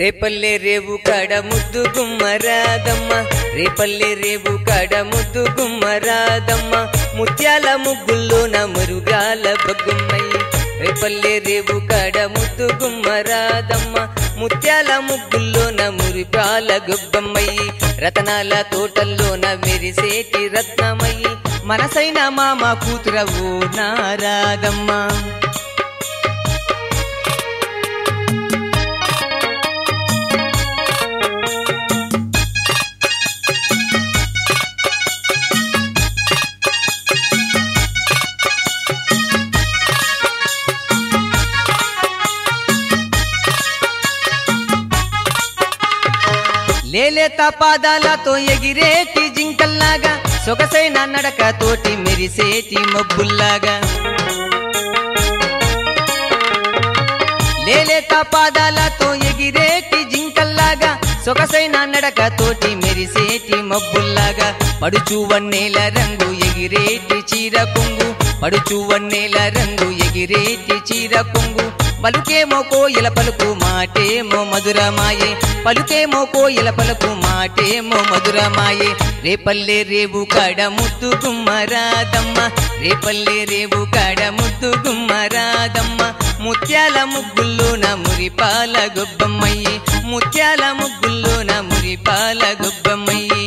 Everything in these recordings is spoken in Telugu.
రేపల్లె రేవు కడ ముద్దు గుమ్మరాదమ్మ రేపల్లె రేవు కడ ముద్దు గుమ్మరాదమ్మ ముత్యాల ముగ్గుల్లోన మురుగాల బొగ్గుమ్మయ్యి రేపల్లె రేవు కడ ముద్దు గుమ్మరాదమ్మ ముత్యాల ముగ్గుల్లోన మురిపాల గొబ్బమ్మయ్యి రతనాల తోటల్లోన మెరిసేటి రత్నమయ్యి మనసైన మామ కూతురవు నారాదమ్మ లేలేత పాదాలతో ఎగిరేటి జింకల్లాగా సొగసైన నడకతోటి మెరిసేటి మబ్బుల్లాగా లేలేత పాదాలతో ఎగిరేటి జింకల్లాగా సొగసైన నడకతోటి మెరిసేటి మబ్బుల్లాగా పడుచు వన్నేల రంగు ఎగిరేటి చీర కొంగు పడుచు వన్నేల రంగు ఎగిరేటి చీర కొంగు పలుకేమో కోయిల పలుకు మాటేమో మధురమాయే పలుకేమో కోయిల పలుకు మాటేమో మధురమాయే రేపల్లె రేవు కడ ముద్దు గుమ్మరాదమ్మ రేపల్లె రేవు కడ ముద్దు గుమ్మరాదమ్మ ముత్యాల ముగ్గుల్లోన మురిపాల గొబ్బమ్మయ్యి ముత్యాల ముగ్గుల్లోన మురిపాల గొబ్బమ్మయ్యి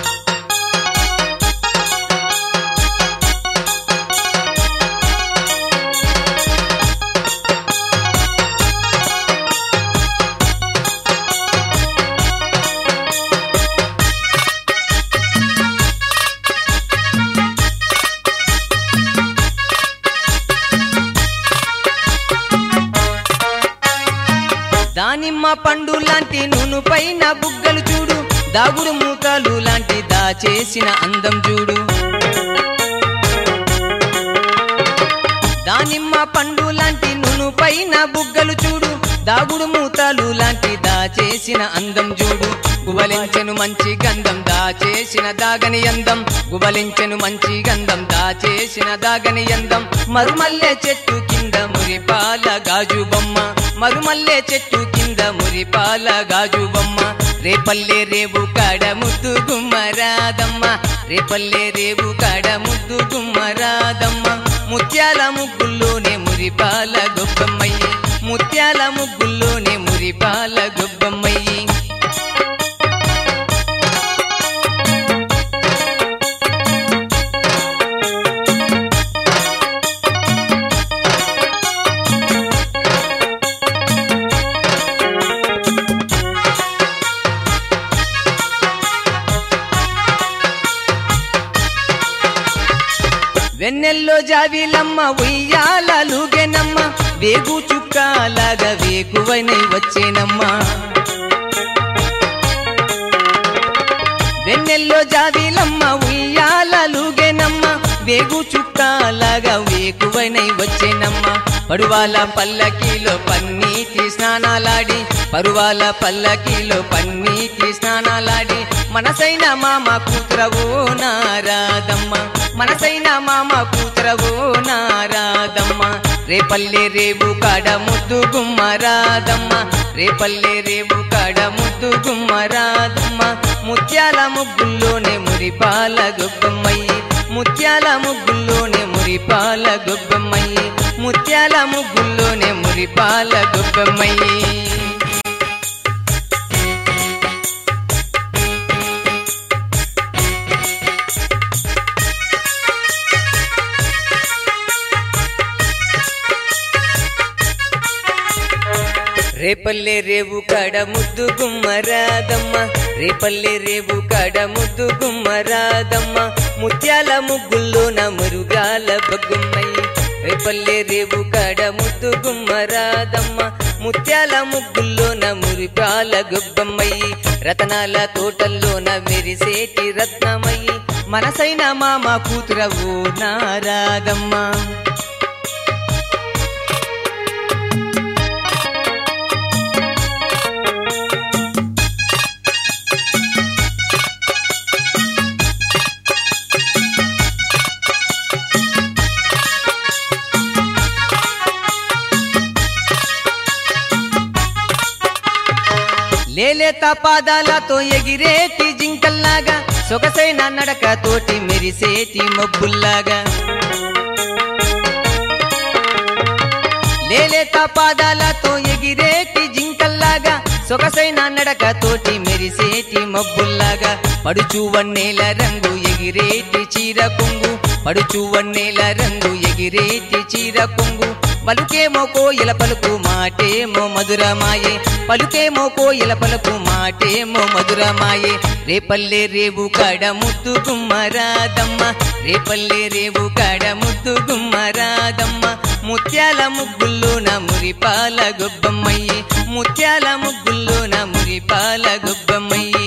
దానిమ్మ పండు లాంటి నూను పైన బుగ్గలు చూడు దాగుడు మూతలు లాంటి దాచేసిన అందం చూడు దానిమ్మ పండు లాంటి నూను పైన బుగ్గలు చూడు దాగుడు మూతలు లాంటి దాచేసిన అందం చూడు గుబలించెను మంచి గంధం దాచేసిన దాగని అందం గుబలించెను మంచి గంధం దాచేసిన దాగని అందం మరుమల్లె చెట్టు కింద మురిపాల గాజు బొమ్మ మరుమల్లె చెట్టు కింద మురిపాల గాజు బొమ్మ రేపల్లె రేవు కాడ ముద్దు గుమ్మరాదమ్మ రేపల్లె రేవు కాడ ముద్దు గుమ్మరాదమ్మ ముత్యాల ముగ్గుల్లోనే మురిపాల గొప్పమ్మయ్యి ముత్యాల ముగ్గుల్లోనే మురిపాల గొప్పమ్మయ్యి వెన్నెల్లో జావిలమ్మ ఉయ్యాలలుగెనమ్మ వేగు చుక్కలాగా వేగువనై వచ్చేనమ్మ వెన్నెల్లో జావిలమ్మ ఉయ్యాలలుగెనమ్మ వేగు చుక్కలాగా వేగువనై వచ్చేనమ్మ పరువాల పల్లకీలో పన్నీటి స్నానాలాడి పరువాల పల్లకీలో పన్నీటి స్నానాలాడి మనసైన మామ కూతురవో నారాదమ్మ మనసైన మామ కూతురవో నారాదమ్మ రేపల్లె రేవు కాడ ముద్దు గుమ్మరాదమ్మ రేపల్లె రేవు కాడ ముద్దు గుమ్మరాదమ్మ ముత్యాల ముగ్గుల్లోనే మురిపాల గొబ్బమ్మయ్యి ముత్యాల ముగ్గుల్లోనే మురిపాల గొబ్బమ్మయ్యి ముత్యాల ముగ్గుల్లోనే మురిపాల గొబ్బమ్మయ్యి రేపల్లె రేవు కాడ ముద్దు గుమ్మరాదమ్మ రేపల్లె రేవు కాడ ముద్దు గుమ్మరాదమ్మ ముత్యాల ముగ్గుల్లోన మురుగాల బొగ్గుమ్మయ్యి రేపల్లె రేవు కాడ ముద్దు గుమ్మరాదమ్మ ముత్యాల ముగ్గుల్లోన మురిపాల గొబ్బమ్మయ్యి రతనాల తోటల్లోన మెరిసేటి రత్నమయ్యి మనసైన మామ కూతురవు నారాదమ్మ లేలేత పాదాలతో ఎగిరేటి జింకల్లాగా సొగసైన నడక తోటి మెరిసేటి మబ్బుల్లాగా లేలేత పాదాలతో ఎగిరేటి జింకల్లాగా సొగసైన నడక తోటి మెరిసేటి మబ్బుల్లాగా పడుచు వన్నేల రంగు ఎగిరేటి చీర కొంగు పడుచు వన్నేల రంగు ఎగిరేటి చీర కొంగు పలుకేమో కోయిల పలుకు మాటేమో మధురమాయే పలుకేమో కోయిల పలుకు మాటేమో మధురమాయే రేపల్లె రేవు కాడ ముద్దు గుమ్మరాదమ్మ రేపల్లె రేవు కాడ ముద్దు గుమ్మరాదమ్మ ముత్యాల ముగ్గుల్లో నా మురిపాల గొబ్బమ్మయ్యి ముత్యాల ముగ్గుల్లో నా మురిపాల గొబ్బమ్మయ్యి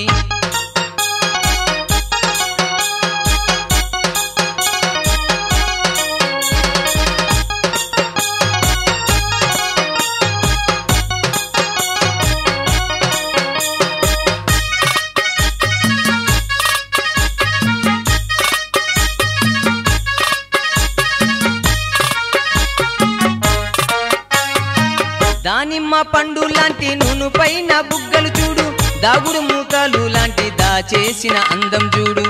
దానిమ్మ పండు లాంటి నూను పైన బుగ్గలు చూడు దాగుడు మూతలు లాంటి దాచేసిన అందం చూడు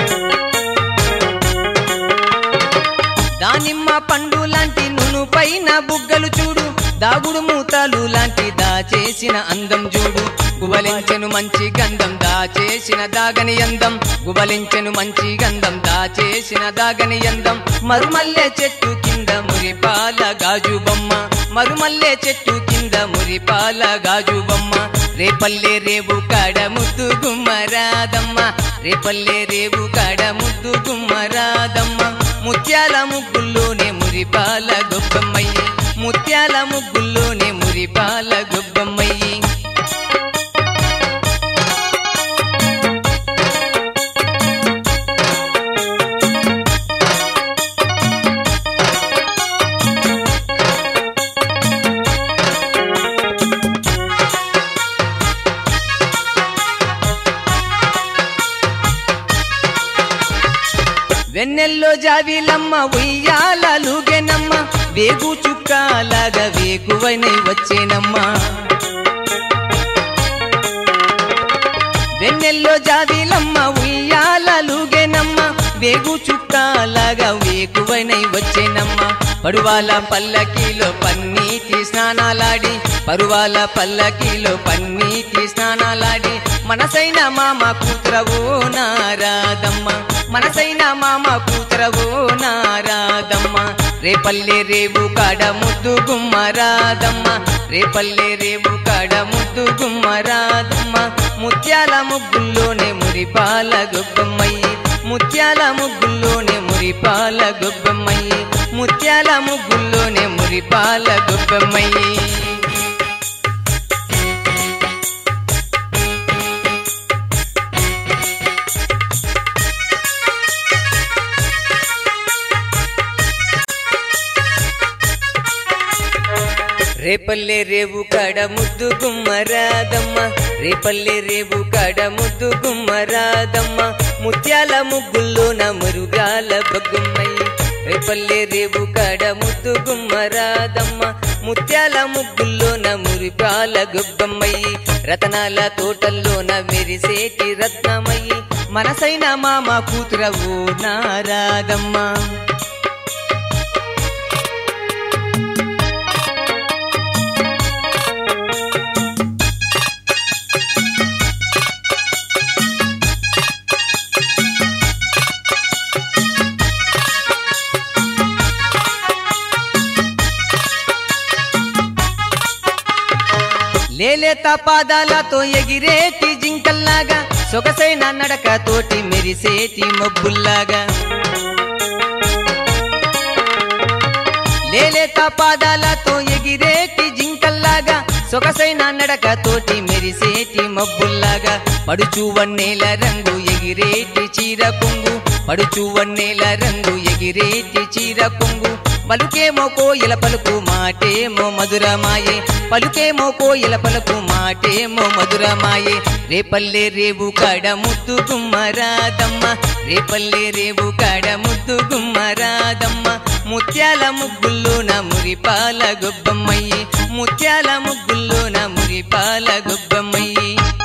దానిమ్మ పండు లాంటి నూను పైన బుగ్గలు చూడు దాగుడు మూతలు లాంటి దాచేసిన అందం చూడు గుబలించెను మంచి గంధం దాచేసిన దాగని అందం గుబలించెను మంచి గంధం దాచేసిన దాగని అందం మరుమల్లె చెట్టు కింద మురిపాల గాజు బొమ్మ మరుమల్లె చెట్టు కింద మురిపాల గాజు బొమ్మ రేపల్లె రేవు కాడ ముద్దు గుమ్మరాదమ్మ రేపల్లె రేవు కాడ ముద్దు గుమ్మరాదమ్మ ముత్యాల ముగ్గుల్లోనే మురిపాల గొప్పమ్మయ్యి ముత్యాల ముగ్గుల్లోనే మురిపాల గొప్పమ్మయ్యి వెన్నెల్లో జావిలమ్మ ఉయ్యాలలుగెనమ్మ వేగు చుక్కాలాగా వేగువనై వచ్చేనమ్మా వెన్నెల్లో జావిలమ్మ ఉయ్యాలలుగెనమ్మ వేగు చుక్కాలాగా వేగువనై వచ్చేనమ్మ పరువాల పల్లకీలో పన్నీటి స్నానాలాడి పరువాల పల్లకీలో పన్నీటి స్నానాలాడి మనసైన మామ కూతురవో నారాదమ్మ మనసైన మామ కూతురవో నారాదమ్మ రేపల్లె రేవు కాడ ముద్దు గుమ్మరాదమ్మ రేపల్లె రేవు కాడ ముద్దు గుమ్మరాదమ్మ ముత్యాల ముగ్గుల్లోనే మురిపాల గొప్పమ్మయ్యి ముత్యాల ముగ్గుల్లోనే మురిపాల గొప్పమ్మయ్యి ముత్యాల ముగ్గుల్లోనే మురిపాల గొప్పమ్మయ్యి రేపల్లె రేవు కాడ ముద్దు గుమ్మరాదమ్మ రేపల్లె రేవు కాడ ముద్దు గుమ్మరాదమ్మ ముత్యాల ముగ్గుల్లో నా మురుగాల బొగ్గుమ్మయ్యి రేపల్లె రేవు కాడ ముద్దు గుమ్మరాదమ్మ ముత్యాల ముగ్గుల్లో నా మురిపాల గొబ్బమ్మయ్యి రతనాల తోటల్లో నా మెరిసేటి రత్నమయ్యి మనసైన మామ కూతురవు నారాదమ్మ లేలేత పాదాలతో ఎగిరేటి జింకల్లాగా సొగసైన నడక తోటి మెరిసేటి మబ్బుల్లాగా లేలేత పాదాలతో ఎగిరేటి జింకల్లాగా సొగసైన నడక తోటి మెరిసేటి మబ్బుల్లాగా పడుచు వన్నేల రంగు ఎగిరేటి చీర కొంగు పడుచు వన్నేల రంగు ఎగిరేటి చీర కొంగు పలుకేమో కోయిల పలుకు మాటేమో మధురమాయే పలుకేమో కోయిల పలుకు మాటేమో మధురమాయే రేపల్లె రేవు కాడ ముద్దు గుమ్మరాదమ్మ రేపల్లె రేవు కాడ ముద్దు గుమ్మరాదమ్మ ముత్యాల ముగ్గుల్లో నా మురిపాల గొబ్బమ్మయ్యి ముత్యాల ముగ్గుల్లో నా మురిపాల గొబ్బమ్మయ్యి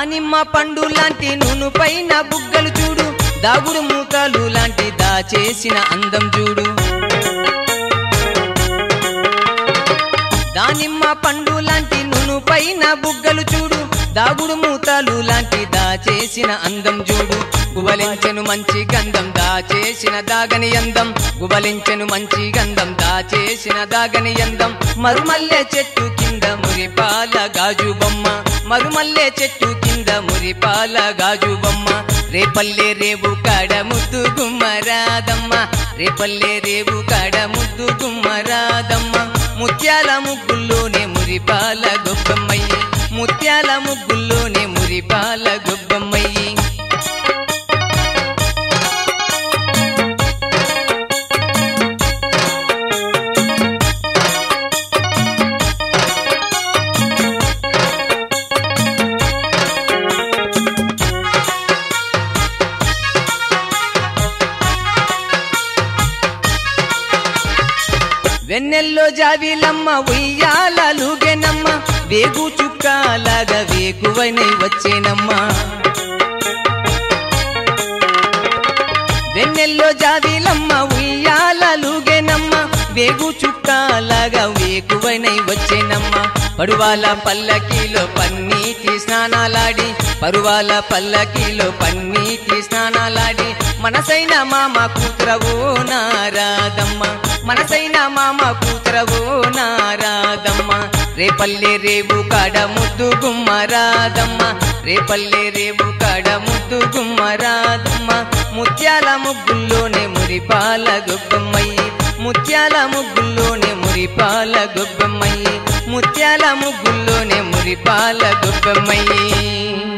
దానిమ్మ పండు లాంటి నూను పైన బుగ్గలు చూడు దాగుడు మూతలు లాంటి దాచేసిన అందం చూడు దానిమ్మ పండు లాంటి నూను పైన బుగ్గలు చూడు దాగుడు మూతలు లాంటి దాచేసిన అందం చూడు గుబలించెను మంచి గంధం దాచేసిన దాగని అందం గుబలించెను మంచి గంధం దాచేసిన దాగని అందం మరుమల్లె చెట్టు కింద మురిపాల గాజు బొమ్మ మరుమల్లె చెట్టు కింద మురిపాల గాజు బొమ్మ రేపల్లె రేవు కాడ ముద్దు గుమ్మరాదమ్మ రేపల్లె రేవు కాడ ముద్దు గుమ్మరాదమ్మ ముత్యాల ముగ్గుల్లోనే మురిపాల గొప్పమ్మయ్యి ముత్యాల ముగ్గుల్లోనే మురిపాల గొప్పమ్మయ్యి వెన్నెల్లో జావిలమ్మ ఉయ్యాలలుగెనమ్మ వేగు చుక్కాలాగా వేగువనై వచ్చేనమ్మా వెన్నెల్లో జావిలమ్మ ఉయ్యాలలుగెనమ్మ వేగు చుక్కాలాగా వేగువనై వచ్చేనమ్మ పరువాల పల్లకీలో పన్నీటి స్నానాలాడి పరువాల పల్లకీలో పన్నీటి స్నానాలాడి మనసైన మామ కూతురవో నారాదమ్మ మనసైన మామ కూతురవో నారాదమ్మ రేపల్లె రేవు కాడ ముద్దు గుమ్మరాదమ్మ రేపల్లె రేవు కాడ ముద్దు గుమ్మరాదమ్మ ముత్యాల ముగ్గుల్లోనే మురిపాల గొప్పమ్మయ్యి ముత్యాల ముగ్గుల్లోనే మురిపాల గొప్పమ్మయ్యి ముత్యాల ముగ్గుల్లోనే మురిపాల గొప్పమ్మయ్యి